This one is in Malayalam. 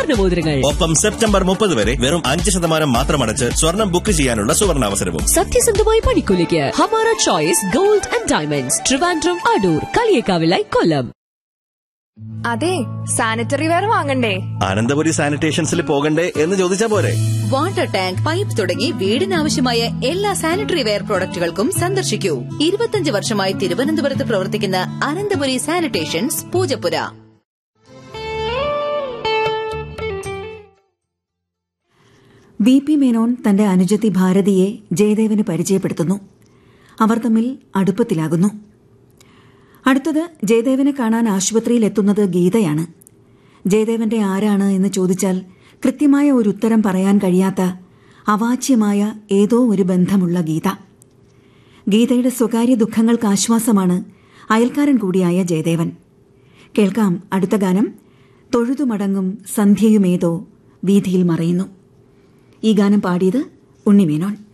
സ്വർണ്ണമോതിരങ്ങൾ ഒപ്പം സെപ്റ്റംബർ മുപ്പത് വരെ വെറും അഞ്ച് ശതമാനം മാത്രം അടച്ച് സ്വർണം ബുക്ക് ചെയ്യാനുള്ള സുവർണാവസരവും സത്യസന്ധമായ പണിക്കൂലിക്ക് Hamara choice gold and diamonds Trivandrum Adoor കളിയേക്കാവിലായി കൊല്ലം അതെ സാനിറ്ററി വെയർ വാങ്ങണ്ടേ അനന്തപുരി സാനിറ്റേഷൻസിൽ പോകണ്ടേ എന്ന് ചോദിച്ചാ പോരെ വാട്ടർ ടാങ്ക് പൈപ്പ് തുടങ്ങി വീടിനാവശ്യമായ എല്ലാ സാനിറ്ററി വെയർ പ്രോഡക്റ്റുകൾക്കും സന്ദർശിക്കൂ ഇരുപത്തിയഞ്ച് വർഷമായി തിരുവനന്തപുരത്ത് പ്രവർത്തിക്കുന്ന Ananthapuri sanitations Poojappura V P Menon തന്റെ അനുജത്തി ഭാരതിയെ ജയദേവന് പരിചയപ്പെടുത്തുന്നു അവർ തമ്മിൽ അടുപ്പത്തിലാകുന്നു അടുത്തത് ജയദേവനെ കാണാൻ ആശുപത്രിയിൽ എത്തുന്നത് ഗീതയാണ് ജയദേവന്റെ ആരാണ് എന്ന് ചോദിച്ചാൽ കൃത്യമായ ഒരു ഉത്തരം പറയാൻ കഴിയാത്ത അവാച്യമായ ഏതോ ഒരു ബന്ധമുള്ള ഗീത ഗീതയുടെ സ്വകാര്യ ദുഃഖങ്ങൾക്ക് ആശ്വാസമാണ് അയൽക്കാരൻ കൂടിയായ ജയദേവൻ കേൾക്കാം അടുത്ത ഗാനം തൊഴുതുമടങ്ങും സന്ധ്യയുമേതോ വീതിയിൽ മറയുന്നു ഈ ഗാനം പാടിയത് ഉണ്ണിമേനോൻ